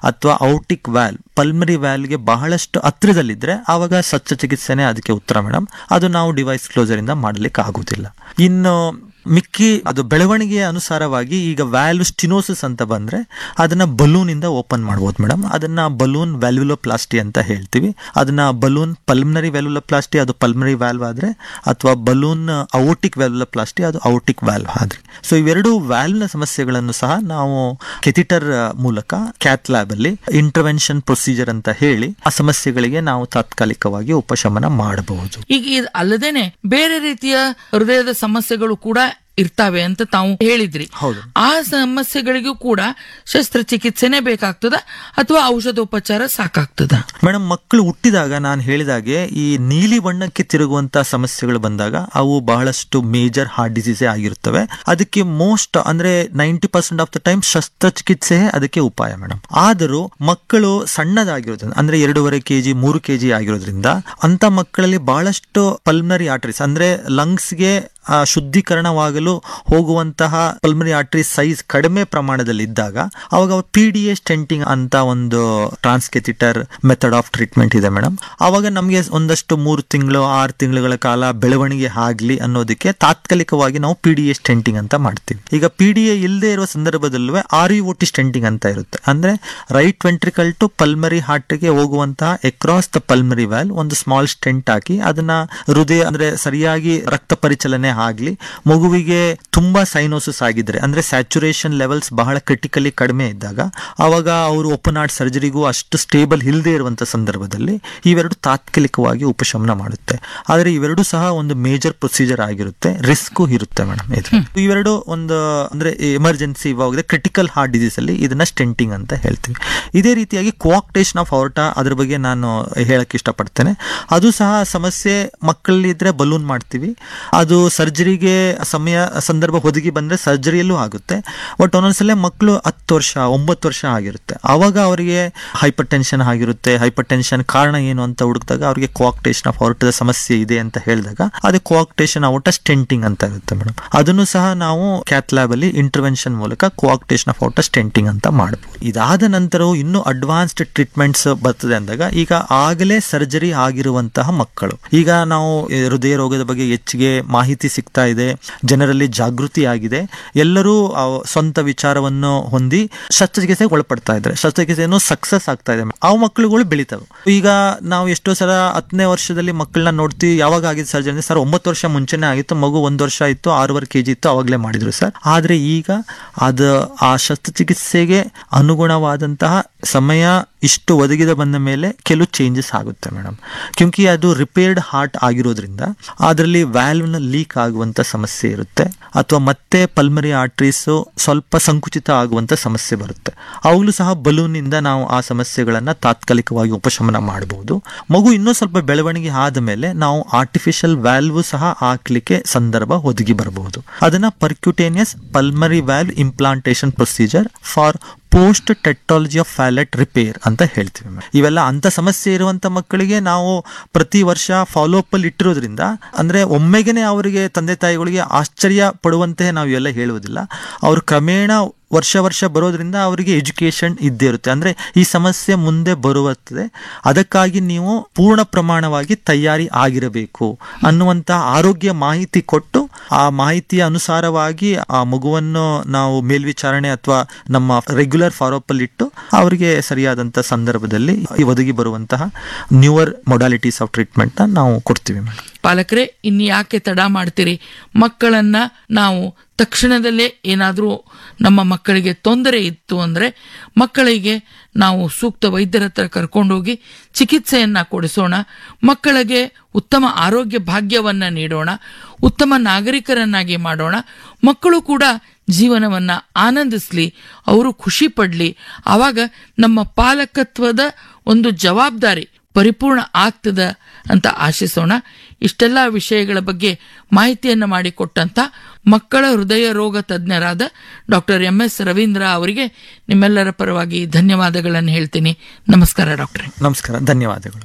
ಅಥವಾ aortic ವ್ಯಾಲ್ pulmonary ವ್ಯಾಲ್ಗೆ ಬಹಳಷ್ಟು ಹತ್ರದಲ್ಲಿದ್ರೆ ಆವಾಗ ಶಸ್ತ್ರಚಿಕಿತ್ಸೆನೇ ಅದಕ್ಕೆ ಉತ್ತರ ಮೇಡಮ್ ಅದು ನಾವು ಡಿವೈಸ್ ಕ್ಲೋಸರ್ ಇಂದ ಮಾಡಲಿಕ್ಕೆ ಆಗುದಿಲ್ಲ ಇನ್ನು ಮಿಕ್ಕಿ ಅದು ಬೆಳವಣಿಗೆಯ ಅನುಸಾರವಾಗಿ ಈಗ ವ್ಯಾಲ್ವ್ ಸ್ಟಿನೋಸಿಸ್ ಅಂತ ಬಂದ್ರೆ ಅದನ್ನ ಬಲೂನ್ ಇಂದ ಓಪನ್ ಮಾಡ್ಬೋದು ಮೇಡಮ್ ಅದನ್ನ ಬಲೂನ್ ವ್ಯಾಲ್ಯುಲೋಪ್ಲಾಸ್ಟಿ ಅಂತ ಹೇಳ್ತೀವಿ ಅದನ್ನ ಬಲೂನ್ ಪಲ್ಮನರಿ ವ್ಯಾಲ್ಯುಲೋಪ್ಲಾಸ್ಟಿ ಅದು ಪಲ್ಮನರಿ ವ್ಯಾಲ್ವ್ ಆದ್ರೆ ಅಥವಾ ಬಲೂನ್ ಔಟಿಕ್ ವ್ಯಾಲ್ಯುಲೋಪ್ಲಾಸ್ಟಿ ಅದು ಔಟಿಕ್ ವ್ಯಾಲ್ವ್ ಆದ್ರೆ ಸೊ ಇವೆರಡು ವ್ಯಾಲ್ವ್ನ ಸಮಸ್ಯೆಗಳನ್ನು ಸಹ ನಾವು ಕೆಥಿಟರ್ ಮೂಲಕ ಕ್ಯಾತ್ ಲ್ಯಾಬ್ ಅಲ್ಲಿ ಇಂಟರ್ವೆನ್ಷನ್ ಪ್ರೊಸೀಜರ್ ಅಂತ ಹೇಳಿ ಆ ಸಮಸ್ಯೆಗಳಿಗೆ ನಾವು ತಾತ್ಕಾಲಿಕವಾಗಿ ಉಪಶಮನ ಮಾಡಬಹುದು ಈಗ ಇದು ಅಲ್ಲದೇನೆ ಬೇರೆ ರೀತಿಯ ಹೃದಯದ ಸಮಸ್ಯೆಗಳು ಕೂಡ ಇರ್ತಾವೆ ಅಂತ ತಾವು ಹೇಳಿದ್ರಿ ಹೌದು. ಆ ಸಮಸ್ಯೆಗಳಿಗೂ ಕೂಡ ಶಸ್ತ್ರಚಿಕಿತ್ಸೆನೇ ಬೇಕಾಗ್ತದ ಅಥವಾ ಔಷಧೋಪಚಾರ ಸಾಕಾಗ್ತದ ಮೇಡಮ್ ಮಕ್ಕಳು ಹುಟ್ಟಿದಾಗ ನಾನು ಹೇಳಿದಾಗೆ ಈ ನೀಲಿ ಬಣ್ಣಕ್ಕೆ ತಿರುಗುವಂತ ಸಮಸ್ಯೆಗಳು ಬಂದಾಗ ಅವು ಬಹಳಷ್ಟು ಮೇಜರ್ ಹಾರ್ಟ್ ಡಿಸೀಸೇ ಆಗಿರುತ್ತವೆ ಅದಕ್ಕೆ ಮೋಸ್ಟ್ ಅಂದ್ರೆ ninety percent of the time ಶಸ್ತ್ರಚಿಕಿತ್ಸೆ ಅದಕ್ಕೆ ಉಪಾಯ ಮೇಡಮ್ ಆದರೂ ಮಕ್ಕಳು ಸಣ್ಣದಾಗಿರೋದ್ರಿಂದ ಅಂದ್ರೆ ಎರಡೂವರೆ ಕೆಜಿ ಮೂರು ಕೆಜಿ ಆಗಿರೋದ್ರಿಂದ ಅಂತ ಮಕ್ಕಳಲ್ಲಿ ಬಹಳಷ್ಟು ಪಲ್ಮನರಿ ಆರ್ಟರೀಸ್ ಅಂದ್ರೆ ಲಂಗ್ಸ್ಗೆ ಆ, ಶುದ್ಧೀಕರಣವಾಗಲು ಹೋಗುವಂತಹ ಪಲ್ಮರಿ ಆರ್ಟರಿ ಸೈಜ್ ಕಡಿಮೆ ಪ್ರಮಾಣದಲ್ಲಿ ಇದ್ದಾಗ ಅವಾಗ ಪಿ ಡಿ ಎ ಸ್ಟೆಂಟಿಂಗ್ ಅಂತ ಒಂದು ಟ್ರಾನ್ಸ್ಕೆಥಿಟರ್ ಮೆಥಡ್ ಆಫ್ ಟ್ರೀಟ್ಮೆಂಟ್ ಇದೆ ಮೇಡಮ್ ಅವಾಗ ನಮಗೆ ಒಂದಷ್ಟು ಮೂರು ತಿಂಗಳು ಆರು ತಿಂಗಳುಗಳ ಕಾಲ ಬೆಳವಣಿಗೆ ಆಗ್ಲಿ ಅನ್ನೋದಕ್ಕೆ ತಾತ್ಕಾಲಿಕವಾಗಿ ನಾವು ಪಿ ಡಿ ಎ ಸ್ಟೆಂಟಿಂಗ್ ಅಂತ ಮಾಡ್ತೀವಿ ಈಗ ಪಿ ಡಿ ಎ ಇಲ್ಲದೆ ಇರುವ ಸಂದರ್ಭದಲ್ಲೂ ಆರ್ ಯು ಟಿ ಸ್ಟೆಂಟಿಂಗ್ ಅಂತ ಇರುತ್ತೆ ಅಂದ್ರೆ ರೈಟ್ ವೆಂಟ್ರಿಕಲ್ ಟು ಪಲ್ಮರಿ ಹಾರ್ಟ್ಗೆ ಹೋಗುವಂತಹ ಎಕ್ರಾಸ್ ದ ಪಲ್ಮರಿ ವ್ಯಾಲ್ ಒಂದು ಸ್ಮಾಲ್ ಸ್ಟೆಂಟ್ ಹಾಕಿ ಅದನ್ನ ಹೃದಯ ಅಂದ್ರೆ ಸರಿಯಾಗಿ ರಕ್ತ ಪರಿಚಲನೆ ಆಗ್ಲಿ ಮಗುವಿಗೆ ತುಂಬಾ ಸೈನೋಸಿಸ್ ಆಗಿದ್ರೆ ಅಂದ್ರೆ ಸ್ಯಾಚುರೇಷನ್ ಲೆವೆಲ್ಸ್ ಬಹಳ ಕ್ರಿಟಿಕಲಿ ಕಡಿಮೆ ಇದ್ದಾಗ ಅವಾಗ ಅವರು ಓಪನ್ ಹಾರ್ಟ್ ಸರ್ಜರಿಗೂ ಅಷ್ಟು ಸ್ಟೇಬಲ್ ಇಲ್ಲದೆ ಇರುವಂತ ಸಂದರ್ಭದಲ್ಲಿ ಇವೆರಡು ತಾತ್ಕಾಲಿಕವಾಗಿ ಉಪಶಮನ ಮಾಡುತ್ತೆ ಆದ್ರೆ ಇವೆರಡು ಸಹ ಒಂದು ಮೇಜರ್ ಪ್ರೊಸೀಜರ್ ಆಗಿರುತ್ತೆ ರಿಸ್ಕ್ ಇರುತ್ತೆ ಮೇಡಮ್ ಇದು ಇವೆರಡು ಒಂದು ಅಂದ್ರೆ ಎಮರ್ಜೆನ್ಸಿ ಇವಾಗ ಕ್ರಿಟಿಕಲ್ ಹಾರ್ಟ್ ಡಿಸೀಸ್ ಅಲ್ಲಿ ಇದನ್ನ ಸ್ಟೆಂಟಿಂಗ್ ಅಂತ ಹೇಳ್ತೀವಿ ಇದೇ ರೀತಿಯಾಗಿ ಕೋಆಕ್ಟೇಷನ್ ಆಫ್ ಔರ್ಟಾ ಅದ್ರ ಬಗ್ಗೆ ನಾನು ಹೇಳಕ್ ಇಷ್ಟಪಡ್ತೇನೆ ಅದು ಸಹ ಸಮಸ್ಯೆ ಮಕ್ಕಳಲ್ಲಿ ಇದ್ರೆ ಬಲೂನ್ ಮಾಡ್ತೀವಿ ಅದು ಸರ್ಜರಿಗೆ ಸಮಯ ಸಂದರ್ಭ ಒದಗಿ ಬಂದ್ರೆ ಸರ್ಜರಿಯಲ್ಲೂ ಆಗುತ್ತೆ ಬಟ್ ಒಂದೊಂದ್ಸಲ ಮಕ್ಕಳು ಹತ್ತು ವರ್ಷ ಒಂಬತ್ತು ವರ್ಷ ಆಗಿರುತ್ತೆ ಅವಾಗ ಅವರಿಗೆ ಹೈಪರ್ ಟೆನ್ಷನ್ ಆಗಿರುತ್ತೆ ಹೈಪರ್ ಟೆನ್ಷನ್ ಕಾರಣ ಏನು ಅಂತ ಹುಡುಕಿದಾಗ ಅವರಿಗೆ ಕೋಆಕ್ಟೇಷನ್ ಆಫ್ ಔಟದ ಸಮಸ್ಯೆ ಇದೆ ಅಂತ ಹೇಳಿದಾಗ ಅದು ಕೋಆಕ್ಟೇಷನ್ ಔಟ ಸ್ಟೆಂಟಿಂಗ್ ಅಂತ ಇರುತ್ತೆ ಮೇಡಮ್ ಅದನ್ನು ಸಹ ನಾವು ಕ್ಯಾತ್ ಲ್ಯಾಬ್ ಅಲ್ಲಿ ಇಂಟರ್ವೆನ್ಷನ್ ಮೂಲಕ ಕೋಆಕ್ಟೇಷನ್ ಆಫ್ ಔಟ ಸ್ಟೆಂಟಿಂಗ್ ಅಂತ ಮಾಡಬಹುದು ಇದಾದ ನಂತರವೂ ಇನ್ನೂ ಅಡ್ವಾನ್ಸ್ಡ್ ಟ್ರೀಟ್ಮೆಂಟ್ಸ್ ಬರ್ತದೆ ಅಂದಾಗ ಈಗ ಆಗಲೇ ಸರ್ಜರಿ ಆಗಿರುವಂತಹ ಮಕ್ಕಳು ಈಗ ನಾವು ಈ ಹೃದಯ ರೋಗದ ಬಗ್ಗೆ ಹೆಚ್ಚಿಗೆ ಮಾಹಿತಿ ಸಿಗ್ತಾ ಇದೆ ಜನರಲ್ಲಿ ಜಾಗೃತಿ ಆಗಿದೆ ಎಲ್ಲರೂ ಆ ಸ್ವಂತ ವಿಚಾರವನ್ನು ಹೊಂದಿ ಶಸ್ತ್ರಚಿಕಿತ್ಸೆಗೆ ಒಳಪಡ್ತಾ ಇದ್ದಾರೆ ಶಸ್ತ್ರಚಿಕಿತ್ಸೆಯನ್ನು ಸಕ್ಸಸ್ ಆಗ್ತಾ ಇದೆ ಆ ಮಕ್ಕಳುಗಳು ಬೆಳಿತವೆ ಈಗ ನಾವು ಎಷ್ಟೋ ಸಲ ಹತ್ತನೇ ವರ್ಷದಲ್ಲಿ ಮಕ್ಕಳನ್ನ ನೋಡ್ತೀವಿ ಯಾವಾಗ ಆಗಿದೆ ಸರ್ಜರಿ ಸರ್ ಒಂಬತ್ತು ವರ್ಷ ಮುಂಚೆನೆ ಆಗಿತ್ತು ಮಗು ಒಂದು ವರ್ಷ ಇತ್ತು ಆರೂವರೆ ಕೆ ಜಿ ಇತ್ತು ಅವಾಗಲೇ ಮಾಡಿದ್ರು ಸರ್ ಆದ್ರೆ ಈಗ ಅದು ಆ ಶಸ್ತ್ರಚಿಕಿತ್ಸೆಗೆ ಅನುಗುಣವಾದಂತಹ ಸಮಯ ಇಷ್ಟು ಒದಗಿದ ಬಂದ ಮೇಲೆ ಕೆಲವು ಚೇಂಜಸ್ ಆಗುತ್ತೆ ಮೇಡಮ್ ಕ್ಯೂಂಕಿ ಅದು ರಿಪೇರ್ಡ್ ಹಾರ್ಟ್ ಆಗಿರೋದ್ರಿಂದ ಅದರಲ್ಲಿ ವ್ಯಾಲ್ವ್ನ ಲೀಕ್ ಆಗುವಂತ ಸಮಸ್ಯೆ ಇರುತ್ತೆ ಅಥವಾ ಮತ್ತೆ ಪಲ್ಮರಿ ಆರ್ಟ್ರೀಸ್ ಸ್ವಲ್ಪ ಸಂಕುಚಿತ ಆಗುವಂತ ಸಮಸ್ಯೆ ಬರುತ್ತೆ ಅವಾಗಲೂ ಸಹ ಬಲೂನ್ ಇಂದ ನಾವು ಆ ಸಮಸ್ಯೆಗಳನ್ನ ತಾತ್ಕಾಲಿಕವಾಗಿ ಉಪಶಮನ ಮಾಡಬಹುದು ಮಗು ಇನ್ನೂ ಸ್ವಲ್ಪ ಬೆಳವಣಿಗೆ ಆದ ಮೇಲೆ ನಾವು ಆರ್ಟಿಫಿಷಿಯಲ್ ವ್ಯಾಲ್ವ್ ಸಹ ಹಾಕ್ಲಿಕ್ಕೆ ಸಂದರ್ಭ ಒದಗಿ ಬರಬಹುದು ಅದನ್ನ percutaneous pulmonary valve implantation procedure for post tetralogy of fallot repair ಅಂತ ಹೇಳ್ತೀವಿ ಮೇಡಮ್. ಇವೆಲ್ಲ ಅಂತ ಸಮಸ್ಯೆ ಇರುವಂತ ಮಕ್ಕಳಿಗೆ ನಾವು ಪ್ರತಿ ವರ್ಷ ಫಾಲೋ ಅಪ್ ಅಲ್ಲಿ ಇಟ್ಟಿರೋದ್ರಿಂದ ಅಂದ್ರೆ ಒಮ್ಮೆಗೆನೆ ಅವರಿಗೆ ತಂದೆ ತಾಯಿಗಳಿಗೆ ಆಶ್ಚರ್ಯ ಪಡುವಂತೆ ನಾವು ಇವೆಲ್ಲ ಹೇಳುವುದಿಲ್ಲ ಅವರು ಕ್ರಮೇಣ ವರ್ಷ ವರ್ಷ ಬರೋದ್ರಿಂದ ಅವರಿಗೆ ಎಜುಕೇಶನ್ ಇದ್ದೇ ಇರುತ್ತೆ ಅಂದ್ರೆ ಈ ಸಮಸ್ಯೆ ಮುಂದೆ ಬರುತ್ತದೆ ಅದಕ್ಕಾಗಿ ನೀವು ಪೂರ್ಣ ಪ್ರಮಾಣವಾಗಿ ತಯಾರಿ ಆಗಿರಬೇಕು ಅನ್ನುವಂತ ಆರೋಗ್ಯ ಮಾಹಿತಿ ಕೊಟ್ಟು ಆ ಮಾಹಿತಿಯ ಅನುಸಾರವಾಗಿ ಆ ಮಗುವನ್ನು ನಾವು ಮೇಲ್ವಿಚಾರಣೆ ಅಥವಾ ನಮ್ಮ ರೆಗ್ಯುಲರ್ ಫಾಲೋಅಪ್ ಅಲ್ಲಿ ಇಟ್ಟು ಅವರಿಗೆ ಸರಿಯಾದಂತ ಸಂದರ್ಭದಲ್ಲಿ ಈ ಒದಗಿ ಬರುವಂತಹ ನ್ಯೂವರ್ ಮೊಡಾಲಿಟೀಸ್ ಆಫ್ ಟ್ರೀಟ್ಮೆಂಟ್ ನಾವು ಕೊಡ್ತೀವಿ ಮೇಡಮ್ ಪಾಲಕರೇ ಇನ್ನು ಯಾಕೆ ತಡ ಮಾಡ್ತೀರಿ ಮಕ್ಕಳನ್ನ ನಾವು ತಕ್ಷಣದಲ್ಲೇ ಏನಾದರೂ ನಮ್ಮ ಮಕ್ಕಳಿಗೆ ತೊಂದರೆ ಇತ್ತು ಅಂದ್ರೆ ಮಕ್ಕಳಿಗೆ ನಾವು ಸೂಕ್ತ ವೈದ್ಯರ ಹತ್ರ ಕರ್ಕೊಂಡೋಗಿ ಚಿಕಿತ್ಸೆಯನ್ನ ಕೊಡಿಸೋಣ ಮಕ್ಕಳಿಗೆ ಉತ್ತಮ ಆರೋಗ್ಯ ಭಾಗ್ಯವನ್ನ ನೀಡೋಣ ಉತ್ತಮ ನಾಗರಿಕರನ್ನಾಗಿ ಮಾಡೋಣ ಮಕ್ಕಳು ಕೂಡ ಜೀವನವನ್ನ ಆನಂದಿಸ್ಲಿ ಅವರು ಖುಷಿ ಪಡ್ಲಿ ಆವಾಗ ನಮ್ಮ ಪಾಲಕತ್ವದ ಒಂದು ಜವಾಬ್ದಾರಿ ಪರಿಪೂರ್ಣ ಆಗ್ತದ ಅಂತ ಆಶಿಸೋಣ ಇಷ್ಟೆಲ್ಲ ವಿಷಯಗಳ ಬಗ್ಗೆ ಮಾಹಿತಿಯನ್ನು ಮಾಡಿಕೊಟ್ಟಂತ ಮಕ್ಕಳ ಹೃದಯ ರೋಗ ತಜ್ಞರಾದ ಡಾಕ್ಟರ್ ಎಂ ಎಸ್ ರವೀಂದ್ರ ಅವರಿಗೆ ನಿಮ್ಮೆಲ್ಲರ ಪರವಾಗಿ ಧನ್ಯವಾದಗಳನ್ನು ಹೇಳ್ತೀನಿ ನಮಸ್ಕಾರ ಡಾಕ್ಟರ್ ನಮಸ್ಕಾರ ಧನ್ಯವಾದಗಳು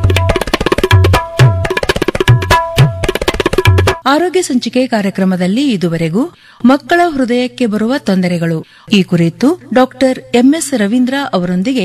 ಆರೋಗ್ಯ ಸಂಚಿಕೆ ಕಾರ್ಯಕ್ರಮದಲ್ಲಿ ಇದುವರೆಗೂ ಮಕ್ಕಳ ಹೃದಯಕ್ಕೆ ಬರುವ ತೊಂದರೆಗಳು ಈ ಕುರಿತು ಡಾಕ್ಟರ್ ಎಂಎಸ್ ರವೀಂದ್ರ ಅವರೊಂದಿಗೆ